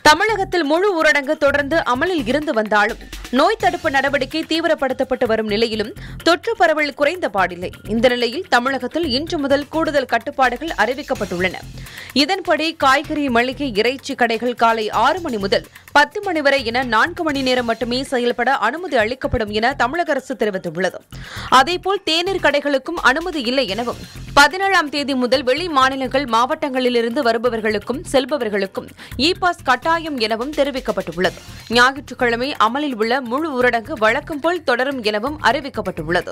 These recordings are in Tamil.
தமிழகத்தில் முழு ஊரடங்கு தொடர்ந்து அமலில் இருந்து வந்தாலும் நோய் தடுப்பு நடவடிக்கை தீவிரப்படுத்தப்பட்டு வரும் நிலையிலும் தொற்று பரவல் குறைந்த பாடில்லை இந்த நிலையில் தமிழகத்தில் இன்று முதல் கூடுதல் கட்டுப்பாடுகள் அறிவிக்கப்பட்டுள்ளன இதன்படி காய்கறி மளிகை இறைச்சி கடைகள் காலை ஆறு மணி முதல் பத்து மணி வரை என நான்கு மணி நேரம் மட்டுமே செயல்பட அனுமதி அளிக்கப்படும் என தமிழக அரசு தெரிவித்துள்ளது அதேபோல் தேநீர் கடைகளுக்கும் அனுமதி இல்லை எனவும் பதினேழாம் தேதி முதல் வெளி மாநிலங்கள் மாவட்டங்களிலிருந்து வருபவர்களுக்கும் செல்பவர்களுக்கும் இ பாஸ் கட்டாயம் எனவும் தெரிவிக்கப்பட்டுள்ளது ஞாயிற்றுக்கிழமை அமலில் உள்ள முழு ஊரடங்கு வழக்கம் போல் தொடரும் எனவும் அறிவிக்கப்பட்டுள்ளது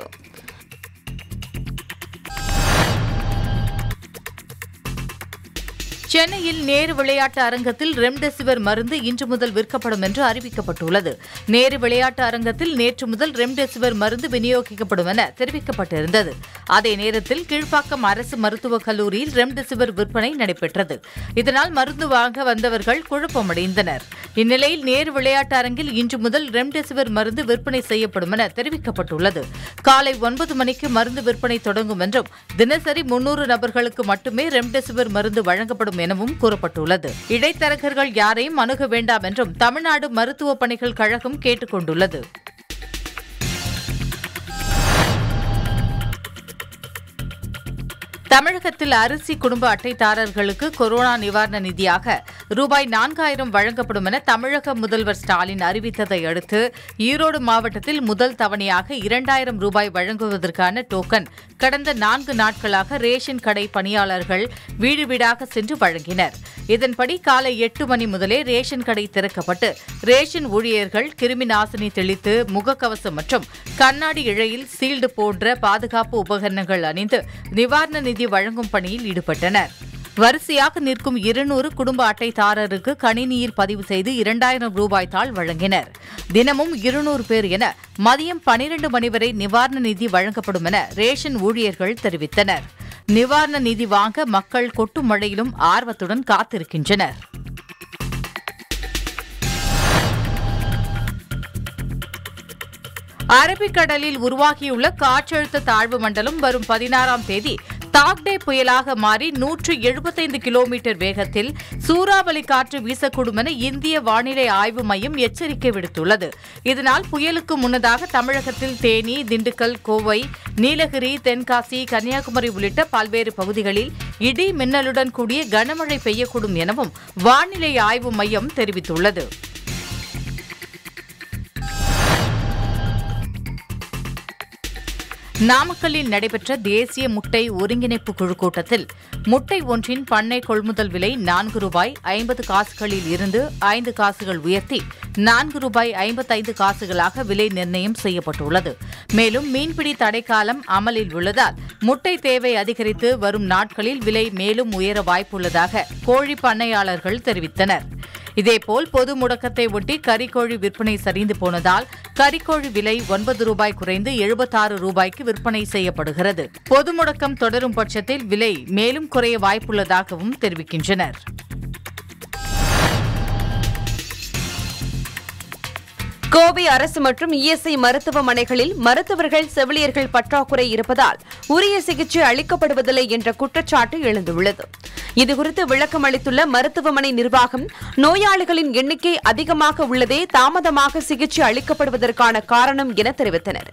சென்னையில் நேரு விளையாட்டு அரங்கத்தில் ரெம்டெசிவிர் மருந்து இன்று முதல் விற்கப்படும் என்று அறிவிக்கப்பட்டுள்ளது நேரு விளையாட்டு அரங்கத்தில் நேற்று முதல் ரெம்டெசிவிர் மருந்து விநியோகிக்கப்படும் என தெரிவிக்கப்பட்டிருந்தது அதே நேரத்தில் கீழ்ப்பாக்கம் அரசு மருத்துவக் கல்லூரியில் ரெம்டெசிவிர் விற்பனை நடைபெற்றது இதனால் மருந்து வாங்க வந்தவர்கள் குழப்பமடைந்தனர் இந்நிலையில் நேரு விளையாட்டு அரங்கில் இன்று முதல் ரெம்டெசிவிர் மருந்து விற்பனை செய்யப்படும் என தெரிவிக்கப்பட்டுள்ளது காலை ஒன்பது மணிக்கு மருந்து விற்பனை தொடங்கும் என்றும் தினசரி முன்னூறு நபர்களுக்கு மட்டுமே ரெம்டெசிவிர் மருந்து வழங்கப்படும் எனவும் கூறப்பட்டுள்ளது இடைத்தரகர்கள் யாரையும் அணுக வேண்டாம் என்றும் தமிழ்நாடு மருத்துவ பணிகள் கழகம் கேட்டுக் கொண்டுள்ளது தமிழகத்தில் அரிசி குடும்ப அட்டைதாரர்களுக்கு கொரோனா நிவாரண நிதியாக ரூபாய் நான்காயிரம் வழங்கப்படும் என தமிழக முதல்வர் ஸ்டாலின் அறிவித்ததை அடுத்து ஈரோடு மாவட்டத்தில் முதல் தவணையாக இரண்டாயிரம் ரூபாய் வழங்குவதற்கான டோக்கன் கடந்த நான்கு நாட்களாக ரேஷன் கடை பணியாளர்கள் வீடு வீடாக சென்று வழங்கினர் இதன்படி காலை எட்டு மணி முதலே ரேஷன் கடை திறக்கப்பட்டு ரேஷன் ஊழியர்கள் கிருமி நாசினி தெளித்து முகக்கவசம் மற்றும் கண்ணாடி இழையில் சீல்டு போன்ற பாதுகாப்பு உபகரணங்கள் அணிந்து நிவாரண நிதி வழங்கும் பணியில் ஈடுபட்டனர் வரிசையாக நிற்கும் இருநூறு குடும்ப அட்டைதாரருக்கு கணினியில் பதிவு செய்து இரண்டாயிரம் ரூபாய் தாள் வழங்கினர் தினமும் இருநூறு பேர் என மதியம் பனிரண்டு மணி வரை நிவாரண நிதி வழங்கப்படும் என ரேஷன் ஊழியர்கள் தெரிவித்தனர் நிவாரண நிதி வாங்க மக்கள் கொட்டும் மழையிலும் ஆர்வத்துடன் காத்திருக்கின்றனர் அரபிக்கடலில் உருவாகியுள்ள காற்றழுத்த தாழ்வு மண்டலம் வரும் பதினாறாம் தேதி தாக்டே புயலாக மாறி நூற்று எழுபத்தைந்து கிலோமீட்டர் வேகத்தில் சூறாவளி காற்று வீசக்கூடும் என இந்திய வானிலை ஆய்வு மையம் எச்சரிக்கை விடுத்துள்ளது இதனால் புயலுக்கு முன்னதாக தமிழகத்தில் தேனி திண்டுக்கல் கோவை நீலகிரி தென்காசி கன்னியாகுமரி உள்ளிட்ட பல்வேறு பகுதிகளில் இடி மின்னலுடன் கூடிய கனமழை பெய்யக்கூடும் எனவும் வானிலை ஆய்வு மையம் தெரிவித்துள்ளது நாமக்கல்லில் நடைபெற்ற தேசிய முட்டை ஒருங்கிணைப்பு குழு கூட்டத்தில் முட்டை ஒன்றின் பண்ணை கொள்முதல் விலை நான்கு ரூபாய் ஐம்பது காசுகளில் இருந்து ஐந்து காசுகள் உயர்த்தி நான்கு ரூபாய் ஐம்பத்தைந்து காசுகளாக விலை நிர்ணயம் செய்யப்பட்டுள்ளது மேலும் மீன்பிடி தடைக்காலம் அமலில் உள்ளதால் முட்டை தேவை அதிகரித்து வரும் நாட்களில் விலை மேலும் உயர வாய்ப்புள்ளதாக கோழி பண்ணையாளர்கள் தெரிவித்தனர் இதேபோல் பொது முடக்கத்தை ஒட்டி கறிக்கோழி விற்பனை சரிந்து போனதால் கறிக்கோழி விலை ஒன்பது ரூபாய் குறைந்து எழுபத்தாறு ரூபாய்க்கு விற்பனை செய்யப்படுகிறது பொது முடக்கம் தொடரும் பட்சத்தில் விலை மேலும் குறைய வாய்ப்புள்ளதாகவும் தெரிவிக்கின்றனர் கோவை அரசு மற்றும் இஎஸ்ஐ மருத்துவமனைகளில் மருத்துவர்கள் செவிலியர்கள் பற்றாக்குறை இருப்பதால் உரிய சிகிச்சை அளிக்கப்படுவதில்லை என்ற குற்றச்சாட்டு எழுந்துள்ளது இதுகுறித்து விளக்கம் அளித்துள்ள மருத்துவமனை நிர்வாகம் நோயாளிகளின் எண்ணிக்கை அதிகமாக உள்ளதே தாமதமாக சிகிச்சை அளிக்கப்படுவதற்கான காரணம் என தெரிவித்தனர்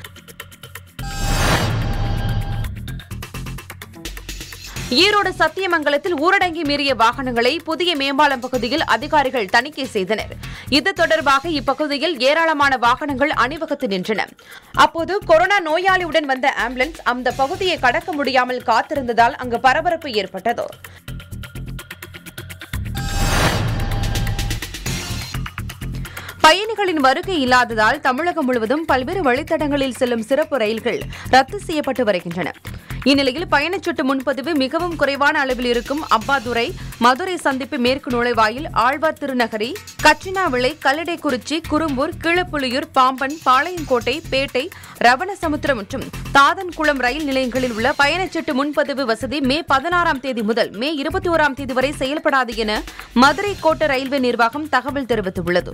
ஈரோடு சத்தியமங்கலத்தில் ஊரடங்கி மீறிய வாகனங்களை புதிய மேம்பாலம் பகுதியில் அதிகாரிகள் தணிக்கை செய்தனர் இது தொடர்பாக இப்பகுதியில் ஏராளமான வாகனங்கள் அணிவகுத்து நின்றன அப்போது கொரோனா நோயாளியுடன் வந்த ஆம்புலன்ஸ் அந்த பகுதியை கடக்க முடியாமல் காத்திருந்ததால் அங்கு பரபரப்பு ஏற்பட்டது பயணிகளின் வருகை இல்லாததால் தமிழகம் முழுவதும் பல்வேறு வழித்தடங்களில் செல்லும் சிறப்பு ரயில்கள் ரத்து செய்யப்பட்டு வருகின்றன இந்நிலையில் பயணச்சீட்டு முன்பதிவு மிகவும் குறைவான அளவில் இருக்கும் அப்பாதுரை மதுரை சந்திப்பு மேற்கு நுழைவாயில் ஆழ்வார் திருநகரி கச்சினாவிளை கல்லடைக்குறிச்சி குறும்பூர் கீழப்புலியூர் பாம்பன் பாளையங்கோட்டை பேட்டை ரவணசமுத்திரம் மற்றும் தாதன்குளம் ரயில் நிலையங்களில் உள்ள பயணச்சீட்டு முன்பதிவு வசதி மே பதினாறாம் தேதி முதல் மே இருபத்தி ஓராம் தேதி வரை செயல்படாது என மதுரை கோட்ட ரயில்வே நிர்வாகம் தகவல் தெரிவித்துள்ளது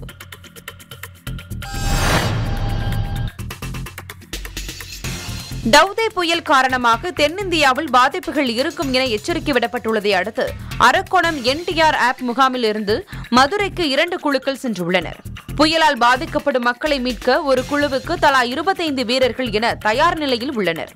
டவ்தே புயல் காரணமாக தென்னிந்தியாவில் பாதிப்புகள் இருக்கும் என எச்சரிக்கை விடப்பட்டுள்ளதை அடுத்து அரக்கோணம் என்டிஆர் ஆப் முகாமில் இருந்து மதுரைக்கு இரண்டு குழுக்கள் சென்றுள்ளனர் புயலால் பாதிக்கப்படும் மக்களை மீட்க ஒரு குழுவுக்கு தலா இருபத்தைந்து வீரர்கள் என தயார் நிலையில் உள்ளனர்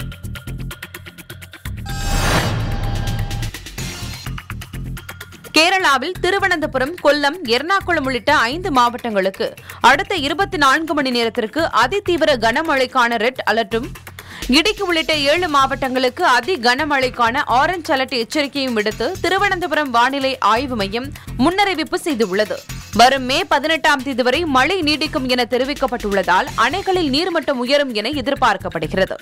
கேரளாவில் திருவனந்தபுரம் கொல்லம் எர்ணாகுளம் உள்ளிட்ட ஐந்து மாவட்டங்களுக்கு அடுத்த இருபத்தி நான்கு மணி நேரத்திற்கு அதிதீவிர கனமழைக்கான ரெட் அலர்ட்டும் இடுக்கி உள்ளிட்ட ஏழு மாவட்டங்களுக்கு அதி கனமழைக்கான ஆரஞ்ச் அலர்ட் எச்சரிக்கையும் விடுத்து திருவனந்தபுரம் வானிலை ஆய்வு மையம் முன்னறிவிப்பு செய்துள்ளது வரும் மே பதினெட்டாம் தேதி வரை மழை நீடிக்கும் என தெரிவிக்கப்பட்டுள்ளதால் அணைகளில் நீர்மட்டம் உயரும் என எதிர்பார்க்கப்படுகிறது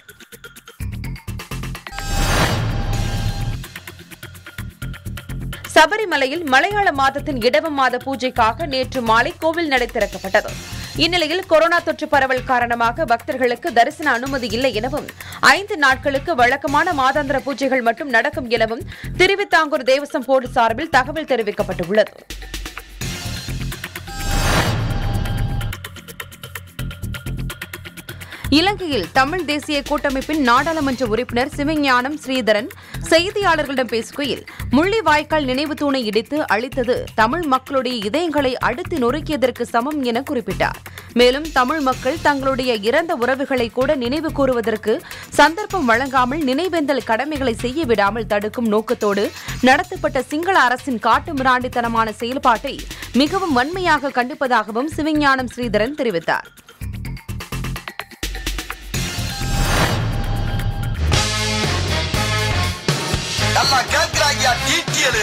சபரிமலையில் மலையாள மாதத்தின் இடவ மாத பூஜைக்காக நேற்று மாலை கோவில் நடை திறக்கப்பட்டது இந்நிலையில் கொரோனா தொற்று பரவல் காரணமாக பக்தர்களுக்கு தரிசன அனுமதி இல்லை எனவும் ஐந்து நாட்களுக்கு வழக்கமான மாதாந்திர பூஜைகள் மட்டும் நடக்கும் எனவும் திருவிதாங்கூர் தேவசம் போர்டு சார்பில் தகவல் தெரிவிக்கப்பட்டுள்ளது இலங்கையில் தமிழ் தேசிய கூட்டமைப்பின் நாடாளுமன்ற உறுப்பினர் சிவஞானம் ஸ்ரீதரன் செய்தியாளர்களிடம் பேசுகையில் முள்ளிவாய்க்கால் நினைவு தூணை இடித்து அழித்தது தமிழ் மக்களுடைய இதயங்களை அடித்து நொறுக்கியதற்கு சமம் என குறிப்பிட்டார் மேலும் தமிழ் மக்கள் தங்களுடைய இறந்த உறவுகளை கூட நினைவு கூறுவதற்கு சந்தர்ப்பம் வழங்காமல் நினைவேந்தல் கடமைகளை செய்ய விடாமல் தடுக்கும் நோக்கத்தோடு நடத்தப்பட்ட சிங்கள அரசின் காட்டு மிராண்டித்தனமான செயல்பாட்டை மிகவும் வன்மையாக கண்டிப்பதாகவும் சிவஞானம் ஸ்ரீதரன் தெரிவித்தார் நல்லா கேட்கிறாங்க டீட்டியலு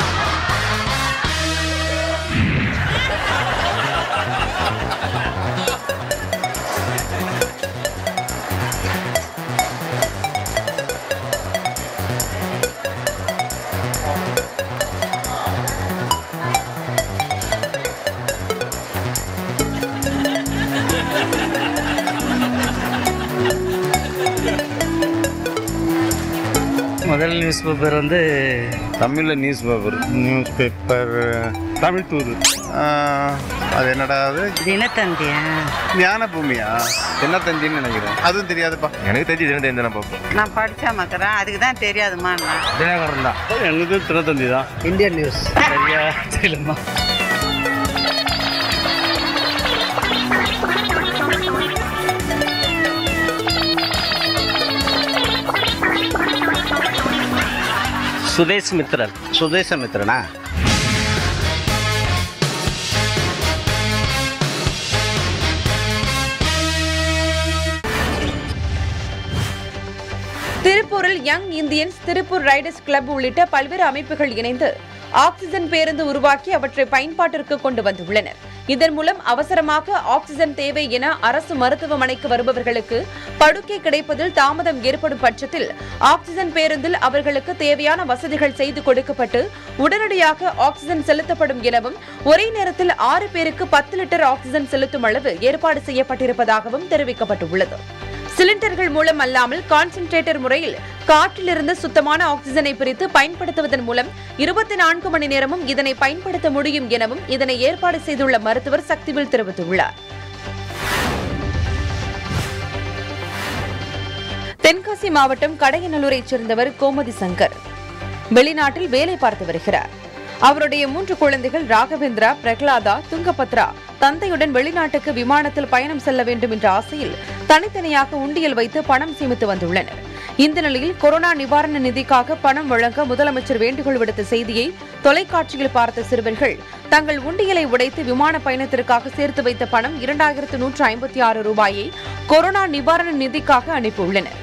முதல் நியூஸ் பேப்பர் வந்து தமிழில் news paper news paper Tamil தூது அது என்னடா அது தினத்தந்தியா ஞான பூமியா என்ன தந்தின்னு நினைக்கிறேன் அதுவும் தெரியாதுப்பா எனக்கு தெரிஞ்சு தினம் தானே பார்ப்போம் நான் படிச்சா மக்கறேன் அதுக்கு தான் தெரியாதுமா தினகரன் தான் என்னது தினத்தந்தி தான் இந்தியன் நியூஸ் சரியா தெரியலம்மா சுதேஷ் மித்ரன் சுதேசமித்ரனா திருப்பூரில் young Indians Tiruppur riders club உள்ளிட்ட பல்வேறு அமைப்புகள் இணைந்து ஆக்சிஜன் பேருந்து உருவாக்கி அவற்றை பயன்பாட்டிற்கு கொண்டு வந்துள்ளனர் இதன் மூலம் அவசரமாக ஆக்சிஜன் தேவை என அரசு மருத்துவமனைக்கு வருபவர்களுக்கு படுக்கை கிடைப்பதில் தாமதம் ஏற்படும் பட்சத்தில் ஆக்சிஜன் பேருந்தில் அவர்களுக்கு தேவையான வசதிகள் செய்து கொடுக்கப்பட்டு உடனடியாக ஆக்சிஜன் செலுத்தப்படும் எனவும் ஒரே நேரத்தில் ஆறு பேருக்கு பத்து லிட்டர் ஆக்சிஜன் செலுத்தும் அளவு ஏற்பாடு செய்யப்பட்டிருப்பதாகவும் தெரிவிக்கப்பட்டுள்ளது சிலிண்டர்கள் மூலம் அல்லாமல் கான்சென்ட்ரேட்டர் முறையில் காற்றிலிருந்து சுத்தமான ஆக்சிஜனை பிரித்து பயன்படுத்துவதன் மூலம் இருபத்தி நான்கு மணி நேரமும் இதனை பயன்படுத்த முடியும் எனவும் இதனை ஏற்பாடு செய்துள்ள மருத்துவர் சக்திவேல் தெரிவித்துள்ளார் தென்காசி மாவட்டம் கடையநல்லூரைச் சேர்ந்தவர் கோமதி சங்கர் வெளிநாட்டில் வேலை பார்த்து வருகிறார் அவருடைய மூன்று குழந்தைகள் ராகவேந்திரா பிரகலாதா துங்கபத்ரா தந்தையுடன் வெளிநாட்டுக்கு விமானத்தில் பயணம் செல்ல வேண்டும் என்ற ஆசையில் தனித்தனியாக உண்டியல் வைத்து பணம் சேமித்து வந்துள்ளனர் இந்த நிலையில் கொரோனா நிவாரண நிதிக்காக பணம் வழங்க முதலமைச்சர் வேண்டுகோள் விடுத்த செய்தியை தொலைக்காட்சியில் பார்த்த சிறுவர்கள் தங்கள் உண்டியலை உடைத்து விமான பயணத்திற்காக சேர்த்து வைத்த பணம் இரண்டாயிரத்து நூற்று ஐம்பத்தி ஆறு ரூபாயை கொரோனா நிவாரண நிதிக்காக அனுப்பியுள்ளனர்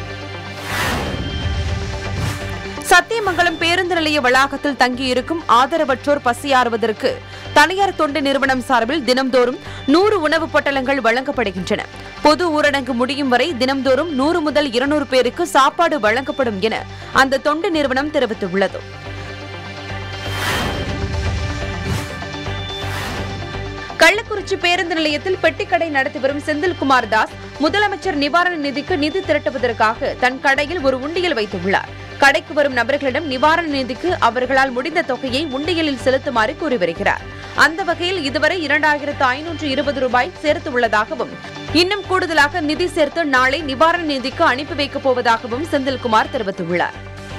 சத்தியமங்கலம் பேருந்து நிலைய வளாகத்தில் தங்கியிருக்கும் ஆதரவற்றோர் பசியாறுவதற்கு தனியார் தொண்டு நிறுவனம் சார்பில் தினம்தோறும் நூறு உணவுப் பொட்டலங்கள் வழங்கப்படுகின்றன பொது ஊரடங்கு முடியும் வரை தினம்தோறும் நூறு முதல் இருநூறு பேருக்கு சாப்பாடு வழங்கப்படும் என அந்த தொண்டு நிறுவனம் தெரிவித்துள்ளது கள்ளக்குறிச்சி பேருந்து நிலையத்தில் பெட்டிக்கடை நடத்தி வரும் செந்தில்குமார் தாஸ் முதலமைச்சர் நிவாரண நிதிக்கு நிதி திரட்டுவதற்காக தன் கடையில் ஒரு உண்டியல் வைத்துள்ளார் கடைக்கு வரும் நபர்களிடம் நிவாரண நிதிக்கு அவர்களால் முடிந்த தொகையை உண்டியலில் செலுத்துமாறு கூறி வருகிறார் அந்த வகையில் இதுவரை இரண்டாயிரத்து ஐநூற்று இருபது ரூபாய் சேர்த்து உள்ளதாகவும் இன்னும் கூடுதலாக நிதி சேர்த்து நாளை நிவாரண நிதிக்கு அனுப்பி வைக்கப் போவதாகவும் செந்தில்குமார் தெரிவித்துள்ளார்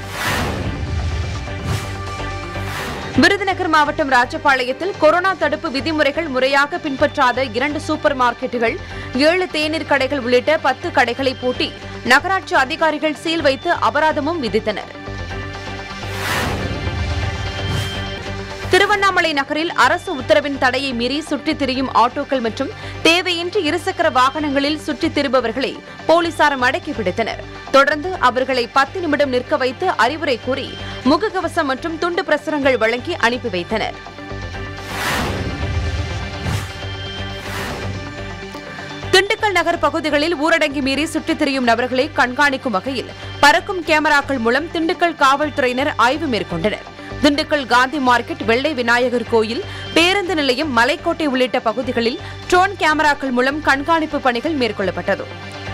விருதுநகர் மாவட்டம் ராஜபாளையத்தில் கொரோனா தடுப்பு விதிமுறைகள் முறையாக பின்பற்றாத இரண்டு சூப்பர் மார்க்கெட்டுகள் ஏழு தேநீர் கடைகள் உள்ளிட்ட பத்து கடைகளை பூட்டி நகராட்சி அதிகாரிகள் சீல் வைத்து அபராதமும் விதித்தனர் திருவண்ணாமலை நகரில் அரசு உத்தரவின் தடையை மீறி சுற்றித் திரியும் ஆட்டோக்கள் மற்றும் தேவையின்றி இருசக்கர வாகனங்களில் சுற்றித் திரிபவர்களை போலீசார் மடக்கி பிடித்தனர் தொடர்ந்து அவர்களை பத்து நிமிடம் நிற்க வைத்து அறிவுரை கூறி முகக்கவசம் மற்றும் துண்டு பிரசுரங்கள் வழங்கி அனுப்பி வைத்தனர் திண்டுக்கல் நகர் பகுதிகளில் ஊரடங்கி மீறி சுற்றித் திரியும் நபர்களை கண்காணிக்கும் வகையில் பறக்கும் கேமராக்கள் மூலம் திண்டுக்கல் காவல்துறையினர் ஆய்வு மேற்கொண்டனர் திண்டுக்கல் காந்தி மார்க்கெட் வெள்ளை விநாயகர் கோயில் பேருந்து நிலையம் மலைக்கோட்டை உள்ளிட்ட பகுதிகளில் ட்ரோன் கேமராக்கள் மூலம் கண்காணிப்பு பணிகள் மேற்கொள்ளப்பட்டது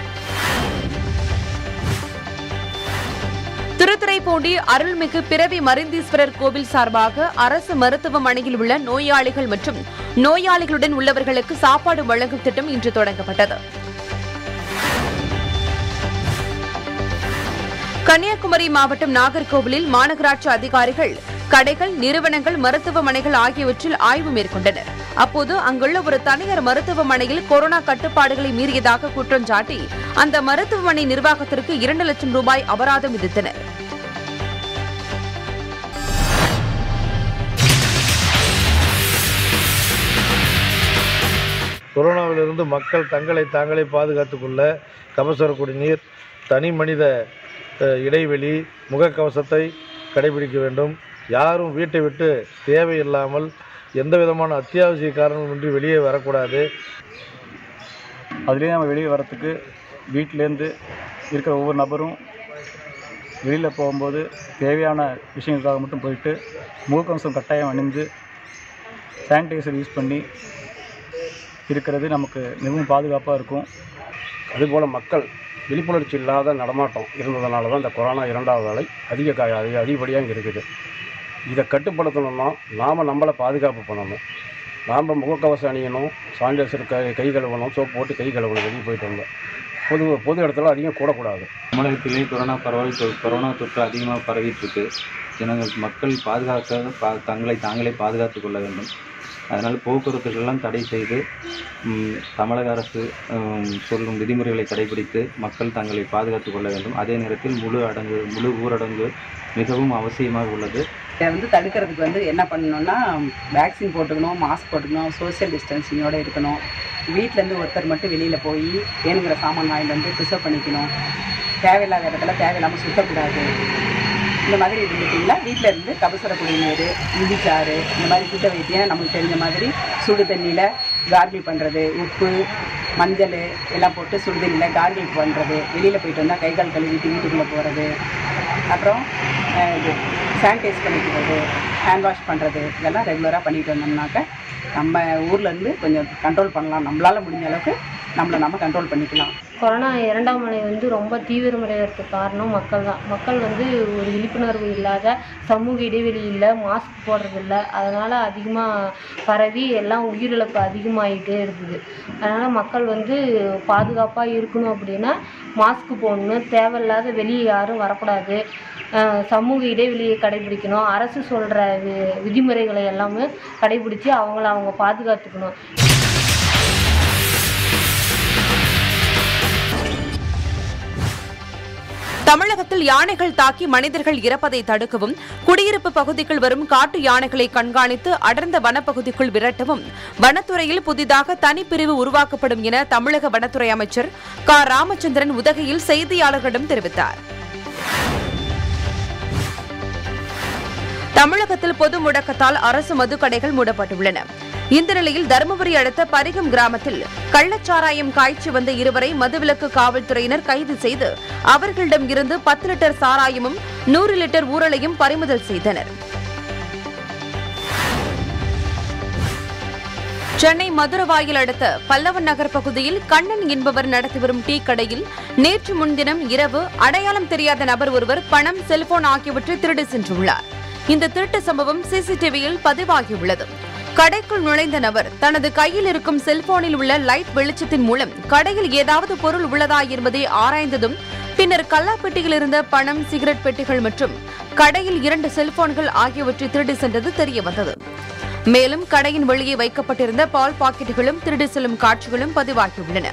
திருத்துறைப்பூண்டி அருள்மிகு பிறவி மருந்தீஸ்வரர் கோவில் சார்பாக அரசு மருத்துவமனையில் உள்ள நோயாளிகள் மற்றும் நோயாளிகளுடன் உள்ளவர்களுக்கு சாப்பாடு வழங்கும் திட்டம் இன்று தொடங்கப்பட்டது கன்னியாகுமரி மாவட்டம் நாகர்கோவிலில் மாநகராட்சி அதிகாரிகள் கடைகள் நிறுவனங்கள் மருத்துவமனைகள் ஆகியவற்றில் ஆய்வு மேற்கொண்டனர் அப்போது அங்குள்ள ஒரு தனியார் மருத்துவமனையில் கொரோனா கட்டுப்பாடுகளை மீறியதாக குற்றம் சாட்டி அந்த மருத்துவமனை நிர்வாகத்திற்கு இரண்டு லட்சம் ரூபாய் அபராதம் விதித்தனர் கொரோனாவிலிருந்து மக்கள் தங்களை தாங்களே பாதுகாத்துக் கொள்ள கபசுர குடிநீர் தனி மனித அஹ், இடைவெளி முகக்கவசத்தை கடைபிடிக்க வேண்டும் யாரும் வீட்டை விட்டு தேவையில்லாமல் எந்த விதமான அத்தியாவசிய காரணமின்றி வெளியே வரக்கூடாது அதுலேயே நம்ம வெளியே வரத்துக்கு வீட்டிலேருந்து இருக்கிற ஒவ்வொரு நபரும் வெளியில் போகும்போது தேவையான விஷயங்களுக்காக மட்டும் போயிட்டு முகக்கவசம் கட்டாயம் அணிந்து சானிடைசர் யூஸ் பண்ணி இருக்கிறது நமக்கு மிகவும் பாதுகாப்பாக இருக்கும் அதுபோல் மக்கள் விழிப்புணர்ச்சி இல்லாத நடமாட்டம் இருந்ததுனால தான் இந்த கொரோனா இரண்டாவது அலை அதிக கா அதிக அதிகப்படியாக இங்கே இருக்குது இதை கட்டுப்படுத்தணும்னா நாம் நம்மளை பாதுகாப்பு பண்ணணும் நாம் முகக்கவசம் அணியணும் சானிடைசர் கை கை கழுவணும் சோப்பு போட்டு கை கழுவணும் வெளியே போயிட்டு வந்தோம் பொது பொது இடத்துல அதிகம் கூடக்கூடாது தமிழகத்திலே கொரோனா பரவல் தொ- கொரோனா தொற்று அதிகமாக பரவிட்டு இருக்கு ஜனங்கள் மக்கள் பாதுகாக்க பா தங்களை தாங்களே பாதுகாத்துக் கொள்ள வேண்டும் அதனால் போக்குவரத்துகளெல்லாம் தடை செய்து ம், தமிழக அரசு ம், சொல்லும் விதிமுறைகளை கடைபிடித்து மக்கள் தங்களை பாதுகாத்துக் கொள்ள வேண்டும் அதே நேரத்தில் முழு அடங்கு முழு ஊரடங்கு மிகவும் அவசியமாக உள்ளது இதை வந்து தடுக்கிறதுக்கு வந்து என்ன பண்ணணும்னா வேக்சின் போட்டுக்கணும் மாஸ்க் போட்டுக்கணும் சோஷியல் டிஸ்டன்சிங்கோடு இருக்கணும் வீட்டிலேருந்து ஒருத்தர் மட்டும் வெளியில் போய் வேணுங்கிற சாமான் வாங்கிட்டு வந்து ப்ரிசர்வ் பண்ணிக்கணும் தேவையில்லாத இடத்துல தேவையில்லாமல் சுத்தக்கூடாது இந்த மாதிரி இருந்துட்டிங்களா வீட்டில் இருந்து கபசுர குடிநீர் இஞ்சிச்சாறு இந்த மாதிரி சுத்த வைத்தியம் நமக்கு தெரிஞ்ச மாதிரி சுடு தண்ணியில் கார்கில் பண்ணுறது உப்பு மஞ்சள் எல்லாம் போட்டு சுடு தண்ணியில் கார்கில் பண்ணுறது வெளியில் போயிட்டு வந்தால் கை கால் கழுவிட்டு வீட்டுக்குள்ளே போகிறது அப்புறம் அஹ், இது சானிடைஸ் பண்ணிக்கிறது ஹேண்ட் வாஷ் பண்ணுறது இதெல்லாம் ரெகுலராக பண்ணிட்டு வந்தோம்னாக்க நம்ம ஊர்லேருந்து கொஞ்சம் கண்ட்ரோல் பண்ணலாம் நம்மளால் முடிஞ்ச அளவுக்கு நம்மளை நம்ம கண்ட்ரோல் பண்ணிக்கலாம் கொரோனா இரண்டாம் அலை வந்து ரொம்ப தீவிரமடைவதற்கு காரணம் மக்கள் தான் மக்கள் வந்து ஒரு விழிப்புணர்வு இல்லாத சமூக இடைவெளி இல்லை மாஸ்க் போடுறதில்ல அதனால் அதிகமாக பரவி எல்லாம் உயிரிழப்பு அதிகமாகிட்டே இருக்குது அதனால் மக்கள் வந்து பாதுகாப்பாக இருக்கணும் அப்படின்னா மாஸ்க் போடணும் தேவையில்லாத வெளியே யாரும் வரக்கூடாது அஹ் சமூக இடைவெளியை கடைபிடிக்கணும் அரசு சொல்கிற வி விதிமுறைகளை எல்லாமே கடைபிடிச்சு அவங்கள அவங்க பாதுகாத்துக்கணும் தமிழகத்தில் யானைகள் தாக்கி மனிதர்கள் இறப்பதை தடுக்கவும் குடியிருப்பு பகுதிக்குள் வரும் காட்டு யானைகளை கண்காணித்து அடர்ந்த வனப்பகுதிக்குள் விரட்டவும் வனத்துறையில் புதிதாக தனிப்பிரிவு உருவாக்கப்படும் என தமிழக வனத்துறை அமைச்சர் க ராமச்சந்திரன் உதகையில் செய்தியாளர்களிடம் தெரிவித்தார் தமிழகத்தில் பொது முடக்கத்தால் அரசு மதுக்கடைகள் மூடப்பட்டுள்ளன இந்த நிலையில் தருமபுரி அடுத்த பரிகம் கிராமத்தில் கள்ளச்சாராயம் காய்ச்சி வந்த இருவரை மதுவிலக்கு காவல்துறையினர் கைது செய்து அவர்களிடம் இருந்து பத்து லிட்டர் சாராயமும் நூறு லிட்டர் ஊரலையும் பறிமுதல் செய்தனர் சென்னை மதுரவாயில் அடுத்த பல்லவன் நகர் பகுதியில் கண்ணன் என்பவர் நடத்தி வரும் டீ கடையில் நேற்று முன்தினம் இரவு அடையாளம் தெரியாத நபர் ஒருவர் பணம் செல்போன் ஆகியவற்றை திருடி சென்றுள்ளார் இந்த திருட்டு சம்பவம் சிசிடிவியில் பதிவாகியுள்ளது கடைக்குள் நுழைந்த நபர் தனது கையில் இருக்கும் செல்போனில் உள்ள லைட் வெளிச்சத்தின் மூலம் கடையில் ஏதாவது பொருள் உள்ளதா என்பதை ஆராய்ந்ததும் பின்னர் கல்லாப்பெட்டியில் இருந்த பணம் சிகரெட் பெட்டிகள் மற்றும் கடையில் இரண்டு செல்போன்கள் ஆகியவற்றை திருடி சென்றது தெரிய வந்தது மேலும் கடையின் வெளியே வைக்கப்பட்டிருந்த பால் பாக்கெட்டுகளும் திருடி செல்லும் காட்சிகளும் பதிவாகியுள்ளன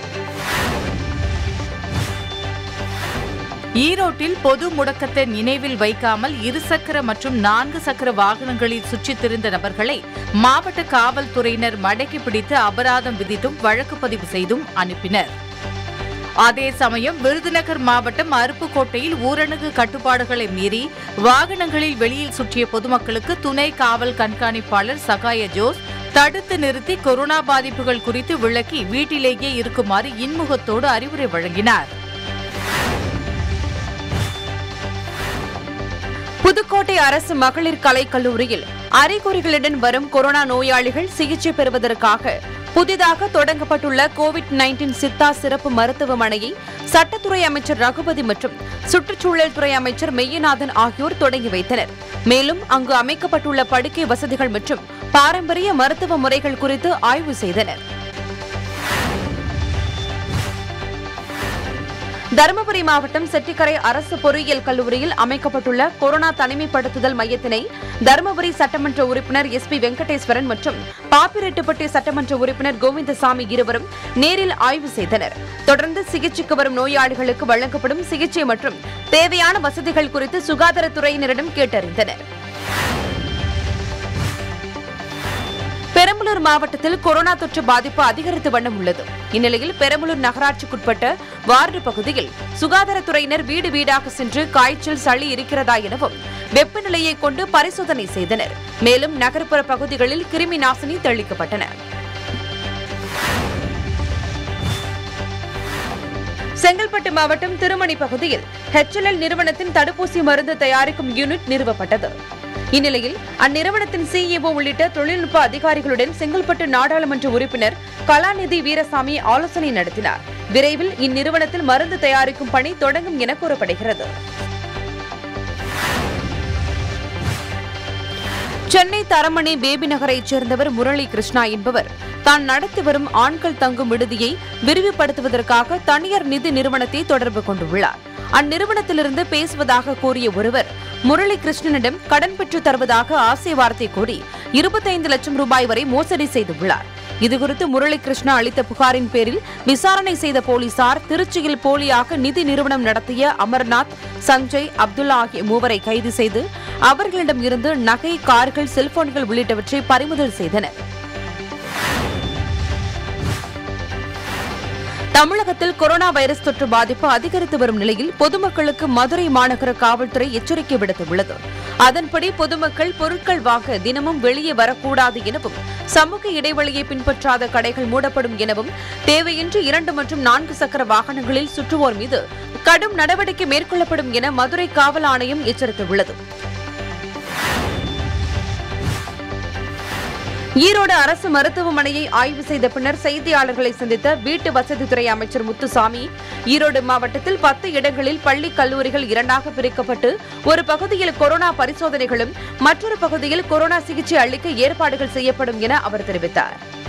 ஈரோட்டில் பொது முடக்கத்தை நினைவில் வைக்காமல் இருசக்கர மற்றும் நான்கு சக்கர வாகனங்களில் சுற்றித் திரிந்த நபர்களை மாவட்ட காவல்துறையினர் மடக்கி பிடித்து அபராதம் விதித்தும் வழக்கு பதிவு செய்தும் அனுப்பினர் அதே சமயம் விருதுநகர் மாவட்டம் அருப்புக்கோட்டையில் ஊரடங்கு கட்டுப்பாடுகளை மீறி வாகனங்களில் வெளியில் சுற்றிய பொதுமக்களுக்கு துணை காவல் கண்காணிப்பாளர் சகாய ஜோஸ் தடுத்து நிறுத்தி கொரோனா பாதிப்புகள் குறித்து விளக்கி வீட்டிலேயே இருக்குமாறு இன்முகத்தோடு அறிவுரை வழங்கினார் புதுக்கோட்டை அரசு மகளிர் கலைக் கல்லூரியில் அறிகுறிகளுடன் வரும் கொரோனா நோயாளிகள் சிகிச்சை பெறுவதற்காக புதிதாக தொடங்கப்பட்டுள்ள கோவிட் நைன்டீன் சித்தா சிறப்பு மருத்துவமனையை சட்டத்துறை அமைச்சர் ரகுபதி மற்றும் சுற்றுச்சூழல் துறை அமைச்சர் மெய்யநாதன் ஆகியோர் தொடங்கி வைத்தனர் மேலும் அங்கு அமைக்கப்பட்டுள்ள படுக்கை வசதிகள் மற்றும் பாரம்பரிய மருத்துவ முறைகள் குறித்து ஆய்வு செய்தனர் தருமபுரி மாவட்டம் செட்டிக்கரை அரசு பொறியியல் கல்லூரியில் அமைக்கப்பட்டுள்ள கொரோனா தனிமைப்படுத்துதல் மையத்தினை தருமபுரி சட்டமன்ற உறுப்பினர் எஸ் பி வெங்கடேஸ்வரன் மற்றும் பாப்பிரெட்டுப்பட்டி சட்டமன்ற உறுப்பினர் கோவிந்தசாமி இருவரும் நேரில் ஆய்வு செய்தனர் தொடர்ந்து சிகிச்சைக்கு வரும் நோயாளிகளுக்கு வழங்கப்படும் சிகிச்சை மற்றும் தேவையான வசதிகள் குறித்து சுகாதாரத்துறையினரிடம் கேட்டறிந்தனர் பெரம்பலூர் மாவட்டத்தில் கொரோனா தொற்று பாதிப்பு அதிகரித்து வண்ணம் உள்ளது இந்நிலையில் பெரம்பலூர் நகராட்சிக்குட்பட்ட வார்டு பகுதியில் சுகாதாரத்துறையினர் வீடு வீடாக சென்று காய்ச்சல் சளி இருக்கிறதா எனவும் வெப்பநிலையை கொண்டு பரிசோதனை செய்தனர் மேலும் நகர்ப்புற பகுதிகளில் கிருமி நாசினி தெளிக்கப்பட்டன செங்கல்பட்டு மாவட்டம் திருமணி பகுதியில் HLL நிறுவனத்தின் தடுப்பூசி மருந்து தயாரிக்கும் யூனிட் நிறுவப்பட்டது இந்நிலையில் அந்நிறுவனத்தின் சிஇஓ உள்ளிட்ட தொழில்நுட்ப அதிகாரிகளுடன் செங்கல்பட்டு நாடாளுமன்ற உறுப்பினர் கலாநிதி வீரசாமி ஆலோசனை நடத்தினார் விரைவில் இந்நிறுவனத்தில் மருந்து தயாரிக்கும் பணி தொடங்கும் என கூறப்படுகிறது சென்னை தரமணி பேபி நகரைச் சேர்ந்தவர் முரளி கிருஷ்ணா என்பவர் தான் நடத்தி வரும் ஆண்கள் தங்கும் விடுதியை விரிவுபடுத்துவதற்காக தனியார் நிதி நிறுவனத்தை தொடர்பு கொண்டுள்ளார் அந்நிறுவனத்திலிருந்து பேசுவதாக கூறிய ஒருவர் முரளி கிருஷ்ணனிடம் கடன் பெற்றுத் தருவதாக ஆசை வார்த்தை கூறி இருபத்தைந்து லட்சம் ரூபாய் வரை மோசடி செய்துள்ளார் இதுகுறித்து முரளி கிருஷ்ணா அளித்த புகாரின் பேரில் விசாரணை செய்த போலீசார் திருச்சியில் போலியாக நிதி நிறுவனம் நடத்திய அமர்நாத் சஞ்சய் அப்துல்லா ஆகிய மூவரை கைது செய்து அவர்களிடம் இருந்து நகை கார்கள் செல்போன்கள் உள்ளிட்டவற்றை பறிமுதல் செய்தனர் தமிழகத்தில் கொரோனா வைரஸ் தொற்று பாதிப்பு அதிகரித்து வரும் நிலையில் பொதுமக்களுக்கு மதுரை மாநகர காவல்துறை எச்சரிக்கை விடுத்துள்ளது அதன்படி பொதுமக்கள் பொருட்கள் வாங்க தினமும் வெளியே வரக்கூடாது எனவும் சமூக இடைவெளியை பின்பற்றாத கடைகள் மூடப்படும் எனவும் தேவையின்றி இரண்டு மற்றும் நான்கு சக்கர வாகனங்களில் சுற்றுவோர் மீது கடும் நடவடிக்கை மேற்கொள்ளப்படும் என மதுரை காவல் ஆணையம் எச்சரித்துள்ளது ஈரோடு அரசு மருத்துவமனையை ஆய்வு செய்த பின்னர் செய்தியாளர்களை சந்தித்த வீட்டு வசதித்துறை அமைச்சர் முத்துசாமி ஈரோடு மாவட்டத்தில் பத்து இடங்களில் பள்ளி கல்லூரிகள் இரண்டாக பிரிக்கப்பட்டு ஒரு பகுதியில் கொரோனா பரிசோதனைகளும் மற்றொரு பகுதியில் கொரோனா சிகிச்சை அளிக்க ஏற்பாடுகள் செய்யப்படும் என அவர் தெரிவித்தார்